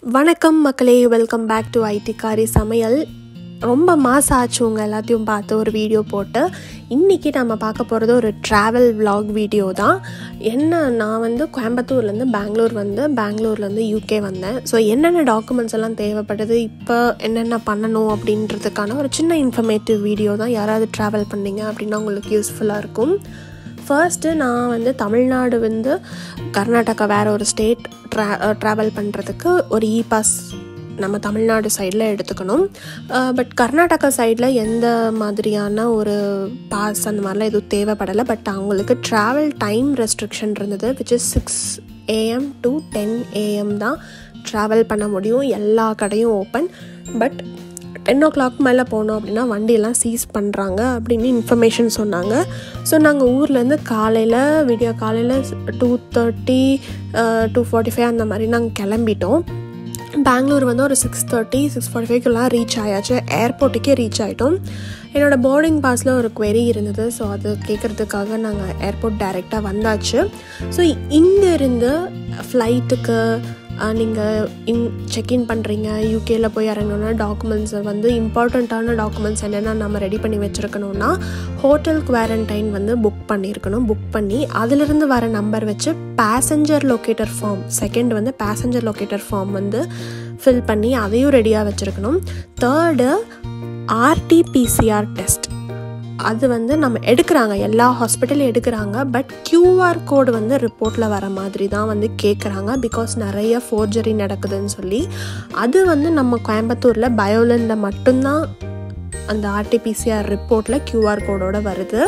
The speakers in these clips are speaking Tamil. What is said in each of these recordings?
வணக்கம் மக்களே வெல்கம் பேக் டு ஐடி காரி சமையல் ரொம்ப மாதம் ஆச்சு உங்கள் எல்லாத்தையும் பார்த்து ஒரு வீடியோ போட்டு இன்றைக்கி நம்ம பார்க்க போகிறது ஒரு ட்ராவல் vlog வீடியோ தான் என்ன நான் வந்து கோயம்புத்தூர்லேருந்து பெங்களூர் வந்து பெங்களூர்லேருந்து யூகே வந்தேன் ஸோ என்னென்ன டாக்குமெண்ட்ஸ் எல்லாம் தேவைப்படுது இப்போ என்னென்ன பண்ணணும் அப்படின்றதுக்கான ஒரு சின்ன இன்ஃபர்மேட்டிவ் வீடியோ தான் யாராவது ட்ராவல் பண்ணீங்க அப்படின்னா உங்களுக்கு யூஸ்ஃபுல்லாக இருக்கும் ஃபர்ஸ்ட்டு நான் வந்து தமிழ்நாடு வந்து கர்நாடகா வேறு ஒரு ஸ்டேட் ட்ரா ட்ராவல் பண்ணுறதுக்கு ஒரு இ பாஸ் நம்ம தமிழ்நாடு சைடில் எடுத்துக்கணும் பட் கர்நாடகா சைடில் எந்த மாதிரியான ஒரு பாஸ் அந்த மாதிரிலாம் எதுவும் தேவைப்படலை பட் அவங்களுக்கு ட்ராவல் டைம் ரெஸ்ட்ரிக்ஷன் இருந்தது which is six AM to ten AM தான் ட்ராவல் பண்ண முடியும் எல்லா கடையும் open but ten o'clock மேலே போனோம் அப்படின்னா வண்டியெல்லாம் சீஸ் பண்ணுறாங்க அப்படின்னு இன்ஃபர்மேஷன் சொன்னாங்க ஸோ நாங்கள் ஊர்லேருந்து காலையில் விடிய காலையில் two thirty two forty five அந்த மாதிரி நாங்கள் கிளம்பிட்டோம் பெங்களூர் வந்து ஒரு சிக்ஸ் தேர்ட்டி சிக்ஸ் ஃபார்ட்டி ஃபைவ்க்குலாம் ரீச் ஆயாச்சு ஏர்போர்ட்டுக்கே ரீச் ஆகிட்டோம் என்னோடய போர்டிங் பாஸில் ஒரு query இருந்தது ஸோ அது கேட்குறதுக்காக நாங்கள் ஏர்போர்ட் டைரெக்டாக வந்தாச்சு ஸோ இங்கே இருந்து ஃப்ளைட்டுக்கு நீங்கள் இன் செக்இன் பண்ணுறீங்க யூகேயில் போய் இறங்கணுன்னா டாக்குமெண்ட்ஸை வந்து இம்பார்ட்டண்ட்டான டாக்குமெண்ட்ஸ் என்னென்ன நம்ம ரெடி பண்ணி வச்சுருக்கணும்னா ஹோட்டல் குவாரண்டைன் வந்து புக் பண்ணியிருக்கணும் புக் பண்ணி அதிலிருந்து வர நம்பர் வச்சு பேசஞ்சர் லொக்கேட்டர் ஃபார்ம் செகண்ட் வந்து பேசஞ்சர் லொக்கேட்டர் ஃபார்ம் வந்து ஃபில் பண்ணி அதையும் ரெடியாக வச்சுருக்கணும் தேர்டு ஆர்டிபிசிஆர் டெஸ்ட் அது வந்து நம்ம எடுக்கிறாங்க எல்லா ஹாஸ்பிட்டலும் எடுக்கிறாங்க பட் கியூஆர் கோடு வந்து ரிப்போர்ட்டில் வர மாதிரி தான் வந்து கேட்குறாங்க பிகாஸ் நிறைய ஃபோர்ஜரி நடக்குதுன்னு சொல்லி அது வந்து நம்ம கோயம்புத்தூரில் பயோலனில் மட்டும்தான் அந்த ஆர்டிபிசிஆர் ரிப்போர்ட்டில் கியூஆர் கோடோட வருது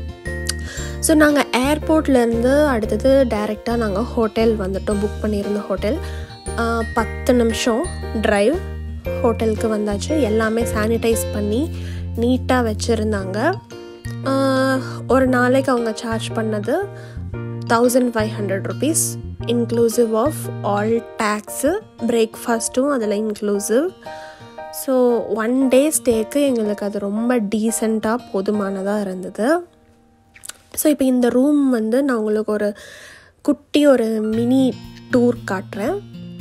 ஸோ நாங்கள் ஏர்போர்ட்லேருந்து அடுத்தது டைரெக்டாக நாங்கள் ஹோட்டல் வந்துட்டோம் புக் பண்ணியிருந்த ஹோட்டல் பத்து நிமிஷம் ட்ரைவ் ஹோட்டலுக்கு வந்தாச்சு எல்லாமே சானிடைஸ் பண்ணி நீட்டாக வச்சுருந்தாங்க ஒரு நாளைக்கு அவங்க சார்ஜ் பண்ணது thousand five hundred rupees inclusive of all tax பிரேக்ஃபாஸ்ட்டும் அதில் இன்க்ளூசிவ் ஸோ ஒன் டே ஸ்டேக்கு எங்களுக்கு அது ரொம்ப டீசெண்டாக போதுமானதாக இருந்தது ஸோ இப்போ இந்த ரூம் வந்து நான் உங்களுக்கு ஒரு குட்டி ஒரு மினி டூர் காட்டுறேன்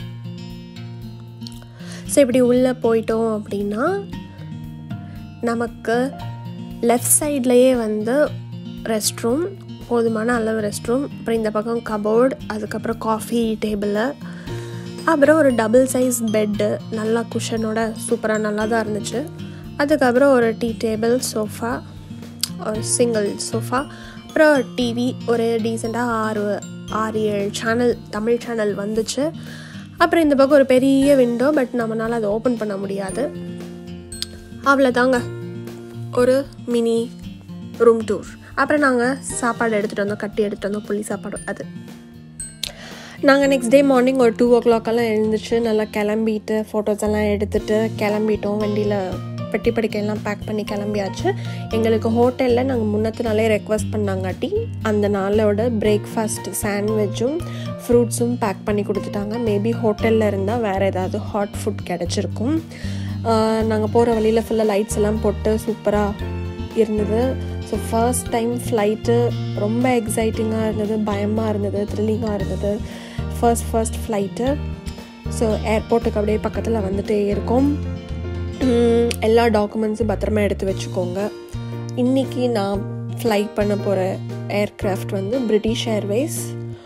ஸோ இப்படி உள்ளே போயிட்டோம் அப்படின்னா நமக்கு லெஃப்ட் சைட்லேயே வந்து ரெஸ்ட் ரூம் போதுமான அளவு ரெஸ்ட் ரூம் அப்புறம் இந்த பக்கம் கபோர்டு அதுக்கப்புறம் காஃபி டேபிளு அப்புறம் ஒரு டபுள் சைஸ் பெட்டு நல்லா குஷனோட சூப்பராக நல்லா தான் இருந்துச்சு அதுக்கப்புறம் ஒரு டீ டேபிள் சோஃபா ஒரு சிங்கிள் சோஃபா அப்புறம் டிவி ஒரு டீசெண்டாக ஆறு ஆறு ஏழு சேனல் தமிழ் சேனல் வந்துச்சு அப்புறம் இந்த பக்கம் ஒரு பெரிய விண்டோ பட் நம்மளால் அதை ஓப்பன் பண்ண முடியாது அவ்வளோதாங்க ஒரு மினி ரூம் டூர் அப்புறம் நாங்கள் சாப்பாடு எடுத்துகிட்டு வந்தோம் கட்டி எடுத்துகிட்டு வந்தோம் புளி சாப்பாடு அது நாங்கள் நெக்ஸ்ட் டே மார்னிங் ஒரு டூ ஓ கிளாக்கெல்லாம் எழுந்திரிச்சு நல்லா கிளம்பிட்டு ஃபோட்டோஸ் எல்லாம் எடுத்துகிட்டு கிளம்பிட்டோம் வண்டியில் பெட்டி படிக்கையெல்லாம் பேக் பண்ணி கிளம்பியாச்சு எங்களுக்கு ஹோட்டலில் நாங்கள் முன்னத்து நாளே ரெக்வஸ்ட் பண்ணாங்காட்டி அந்த நாளோட பிரேக்ஃபாஸ்ட் சாண்ட்விச்சும் ஃப்ரூட்ஸும் பேக் பண்ணி கொடுத்துட்டாங்க மேபி ஹோட்டலில் இருந்தால் வேறு ஏதாவது ஹாட் ஃபுட் கிடச்சிருக்கும் நாங்கள் போகிற வழியில் ஃபுல்லாக லைட்ஸ் எல்லாம் போட்டு சூப்பராக இருந்தது ஸோ ஃபர்ஸ்ட் டைம் ஃப்ளைட்டு ரொம்ப எக்ஸைட்டிங்காக இருந்தது பயமாக இருந்தது த்ரில்லிங்காக இருந்தது ஃபர்ஸ்ட் ஃபர்ஸ்ட் ஃப்ளைட்டு ஸோ ஏர்போர்ட்டுக்கு அப்படியே பக்கத்தில் வந்துட்டே இருக்கோம் எல்லா டாக்குமெண்ட்ஸும் பத்திரமா எடுத்து வச்சுக்கோங்க இன்றைக்கி நான் ஃப்ளை பண்ண போகிற ஏர்க்ராஃப்ட் வந்து பிரிட்டிஷ் ஏர்வேஸ்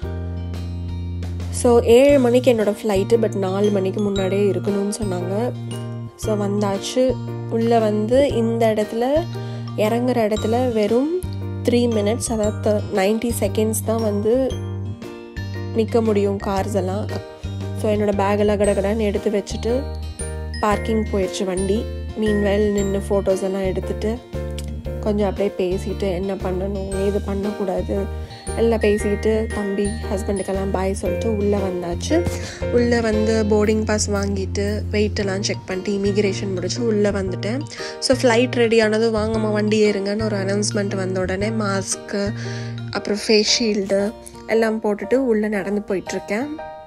ஸோ ஏழு மணிக்கு என்னோடய ஃப்ளைட்டு பட் நாலு மணிக்கு முன்னாடியே இருக்கணும்னு சொன்னாங்க ஸோ வந்தாச்சு உள்ளே வந்து இந்த இடத்துல இறங்குற இடத்துல வெறும் த்ரீ மினிட்ஸ் அதாவது நைன்டி செகண்ட்ஸ் தான் வந்து நிற்க முடியும் கார்ஸ் எல்லாம் ஸோ என்னோடய பேக்கெல்லாம் கடகடான்னு எடுத்து வச்சுட்டு பார்க்கிங் போயிடுச்சு வண்டி மீன்வேல் நின்று ஃபோட்டோஸ் எல்லாம் எடுத்துகிட்டு கொஞ்சம் அப்படியே பேசிட்டு என்ன பண்ணணும் ஏது பண்ணக்கூடாது எல்லாம் பேசிட்டு தம்பி ஹஸ்பண்டுக்கெல்லாம் பாய் சொல்லிட்டு உள்ளே வந்தாச்சு உள்ளே வந்து போர்டிங் பாஸ் வாங்கிட்டு வெயிட்டெல்லாம் செக் பண்ணிட்டு இமிக்ரேஷன் முடிச்சு உள்ளே வந்துட்டேன் ஸோ ஃப்ளைட் ரெடி ஆனதும் வாங்கம்மா வண்டி ஏறுங்கன்னு ஒரு அனௌன்ஸ்மெண்ட் வந்த உடனே மாஸ்க்கு அப்புறம் ஃபேஸ் ஷீல்டு எல்லாம் போட்டுட்டு உள்ளே நடந்து போயிட்டுருக்கேன்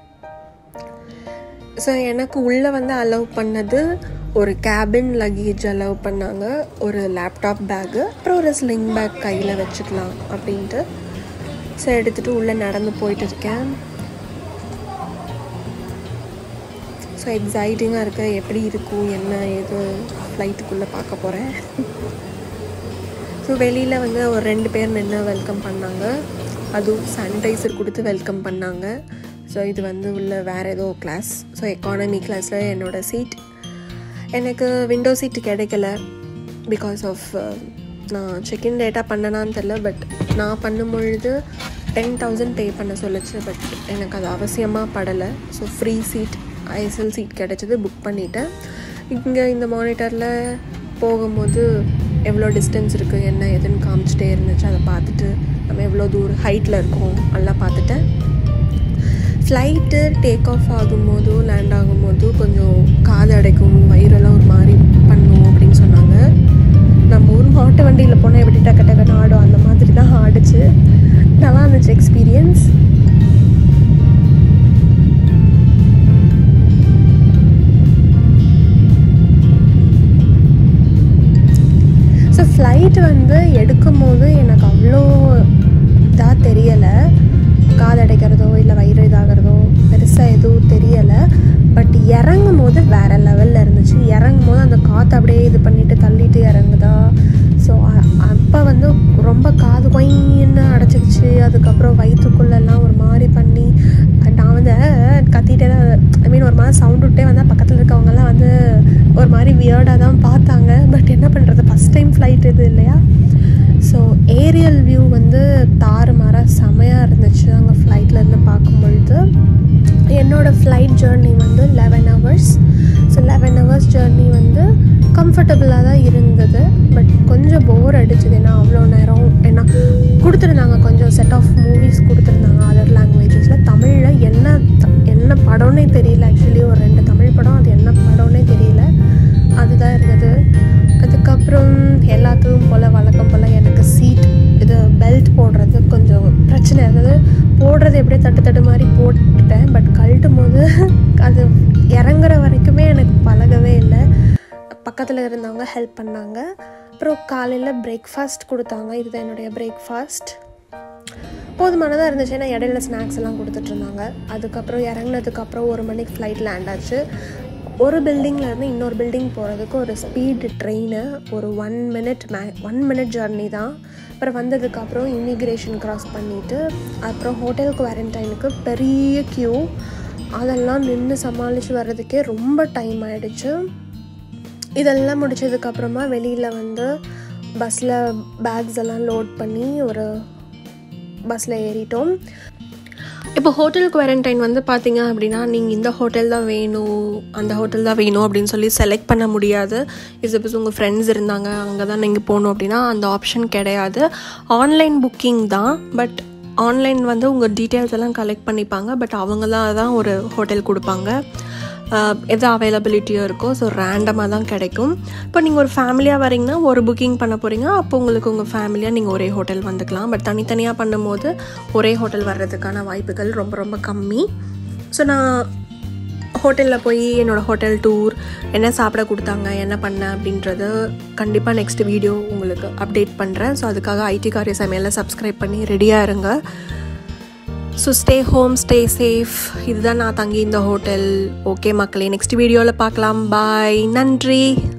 ஸோ எனக்கு உள்ளே வந்து அலோவ் பண்ணது ஒரு கேபின் லக்கேஜ் அலோவ் பண்ணாங்க ஒரு லேப்டாப் பேக்கு அப்புறம் ஒரு ஸ்லிங் பேக் கையில் வச்சுக்கலாம் அப்படின்ட்டு ஸோ எடுத்துகிட்டு உள்ளே நடந்து போயிட்டு இருக்கேன் ஸோ எக்ஸைட்டிங்காக இருக்க எப்படி இருக்கும் என்ன ஏது ஃப்ளைட்டுக்குள்ளே பார்க்க போகிறேன் ஸோ வெளியில் வந்து ஒரு ரெண்டு பேர் நின்று வெல்கம் பண்ணாங்க அதுவும் சானிடைசர் கொடுத்து வெல்கம் பண்ணாங்க ஸோ இது வந்து உள்ள வேறு ஏதோ கிளாஸ் ஸோ எக்கானமி கிளாஸில் என்னோடய சீட் எனக்கு விண்டோ சீட் கிடைக்கல பிகாஸ் ஆஃப் நான் செக்இன் டேட்டா பண்ணனான்னு தெரில பட் நான் பண்ணும்பொழுது டென் தௌசண்ட் பே பண்ண சொல்லிச்சு பட் எனக்கு அது அவசியமாக படலை so free seat aisle seat கிடச்சிது புக் பண்ணிவிட்டேன் இங்கே இந்த மானிட்டரில் போகும்போது எவ்வளோ டிஸ்டன்ஸ் இருக்குது என்ன எதுன்னு காமிச்சிட்டே இருந்துச்சு அதை பார்த்துட்டு நம்ம எவ்வளோ தூரம் ஹைட்டில் இருக்கோம் எல்லாம் பார்த்துட்டேன் ஃப்ளைட்டு டேக் ஆஃப் ஆகும்போதோ லேண்ட் ஆகும்போதோ கொஞ்சம் காது அடைக்கும் வயிறெல்லாம் ஒரு மாதிரி பண்ணும் அப்படின்னு சொன்னாங்க நம்ம ஊர் மாட்டு வண்டியில் போனால் எப்படி டக்க டக்குன்னு ஆடும் அந்த மாதிரி தான் ஆடிச்சு நல்லா இருந்துச்சு எக்ஸ்பீரியன்ஸ் ஸோ ஃப்ளைட் வந்து எடுக்கும் போது எனக்கு அவ்வளோ இதாக தெரியலை காதடைக்கிறதோ இல்லை வயிறு இதாகிறதோ பெருசாக எதுவும் தெரியலை பட் இறங்கும் போது வேறு லெவலில் இருந்துச்சு இறங்கும் போது அந்த காற்று அப்படியே இது பண்ணிவிட்டு தள்ளிட்டு இறங்குதா ஸோ அப்போ வந்து ரொம்ப காது கொயின்னு அடைச்சிக்கிச்சு அதுக்கப்புறம் வயிற்றுக்குள்ளெல்லாம் ஒரு மாதிரி பண்ணி நான் வந்து கத்திட்டே தான் ஐ மீன் ஒரு மாதிரி சவுண்ட் விட்டே வந்தால் பக்கத்தில் இருக்கவங்கெல்லாம் வந்து ஒரு மாதிரி வியர்டாக தான் பார்த்தாங்க பட் என்ன பண்ணுறது ஃபஸ்ட் டைம் ஃப்ளைட் இது இல்லையா ஸோ ஏரியல் வியூ வந்து தாறுமாறாக செமையாக இருந்துச்சு அங்கே ஃப்ளைட்லேருந்து பார்க்கும்பொழுது என்னோடய ஃப்ளைட் ஜேர்னி வந்து eleven hours so eleven hours journey வந்து கம்ஃபர்டபுளாக தான் இருந்தது பட் கொஞ்சம் போர் அடிச்சுது ஏன்னா அவ்வளோ நேரம் ஏன்னா கொடுத்துருந்தாங்க கொஞ்சம் செட் ஆஃப் மூவிஸ் கொடுத்துருந்தாங்க அதர் லாங்குவேஜஸில் தமிழில் என்ன என்ன படம்னே தெரியல ஆக்சுவலி ஒரு ரெண்டு தமிழ் படம் அது என்ன படம்னே தெரியல அதுதான் இருந்தது அதுக்கப்புறம் எல்லாத்துக்கும் போல் வழக்கம் போல் எனக்கு சீட் இது பெல்ட் போடுறது கொஞ்சம் பிரச்சனை இருந்தது போடுறது எப்படியே தட்டு தட்டு மாதிரி போட்டுட்டேன் பட் கழட்டும் போது அது இறங்குற வரைக்குமே எனக்கு பழகவே இல்லை பக்கத்தில் இருந்தவங்க ஹெல்ப் பண்ணாங்க அப்புறம் காலையில் பிரேக்ஃபாஸ்ட் கொடுத்தாங்க இதுதான் என்னுடைய பிரேக்ஃபாஸ்ட் போதுமானதாக இருந்துச்சு ஏன்னா இடையில ஸ்நாக்ஸ் எல்லாம் கொடுத்துட்ருந்தாங்க அதுக்கப்புறம் இறங்கினதுக்கப்புறம் ஒரு மணிக்கு ஃப்ளைட் லேண்ட் ஆச்சு ஒரு பில்டிங்லேருந்து இன்னொரு பில்டிங் போகிறதுக்கு ஒரு ஸ்பீடு ட்ரெயின் ஒரு one minute may one minute journey தான் அப்புறம் வந்ததுக்கப்புறம் இமிக்ரேஷன் க்ராஸ் பண்ணிவிட்டு அப்புறம் ஹோட்டல் குவாரண்டைனுக்கு பெரிய க்யூ அதெல்லாம் நின்று சமாளித்து வர்றதுக்கே ரொம்ப டைம் ஆகிடுச்சு இதெல்லாம் முடிச்சதுக்கப்புறமா வெளியில் வந்து பஸ்ஸில் பேக்ஸ் எல்லாம் லோட் பண்ணி ஒரு பஸ்ஸில் ஏறிட்டோம் இப்போ ஹோட்டல் குவாரண்டைன் வந்து பார்த்தீங்க அப்படின்னா நீங்கள் இந்த ஹோட்டல் தான் வேணும் அந்த ஹோட்டல் தான் வேணும் அப்படின்னு சொல்லி செலக்ட் பண்ண முடியாது சப்போஸ் உங்கள் ஃப்ரெண்ட்ஸ் இருந்தாங்க அங்கே தான் நீங்கள் போகணும் அப்படின்னா அந்த ஆப்ஷன் கிடையாது ஆன்லைன் புக்கிங் தான் பட் ஆன்லைன் வந்து உங்கள் டீட்டெயில்ஸ் எல்லாம் கலெக்ட் பண்ணிப்பாங்க பட் அவங்க தான் ஒரு ஹோட்டல் கொடுப்பாங்க எது அவைலபிலிட்டியோ இருக்கோ ஸோ ரேண்டமாக தான் கிடைக்கும் இப்போ நீங்கள் ஒரு ஃபேமிலியாக வரீங்கன்னா ஒரு புக்கிங் பண்ண போகிறீங்க அப்போ உங்களுக்கு உங்கள் ஃபேமிலியாக நீங்கள் ஒரே ஹோட்டல் வந்துக்கலாம் பட் தனித்தனியாக பண்ணும்போது ஒரே ஹோட்டல் வர்றதுக்கான வாய்ப்புகள் ரொம்ப ரொம்ப கம்மி ஸோ நான் ஹோட்டலில் போய் என்னோடய ஹோட்டல் டூர் என்ன சாப்பிட கொடுத்தாங்க என்ன பண்ணேன் அப்படின்றது கண்டிப்பாக நெக்ஸ்ட் வீடியோ உங்களுக்கு அப்டேட் பண்ணுறேன் ஸோ அதுக்காக ஐடி காரிய சமையலில் சப்ஸ்கிரைப் பண்ணி ரெடியாக இருங்க so stay home stay safe இதுதான் நான் தங்கி இந்த ஹோட்டல் ஓகே மக்களே நெக்ஸ்ட் வீடியோவில் பார்க்கலாம் பாய் நன்றி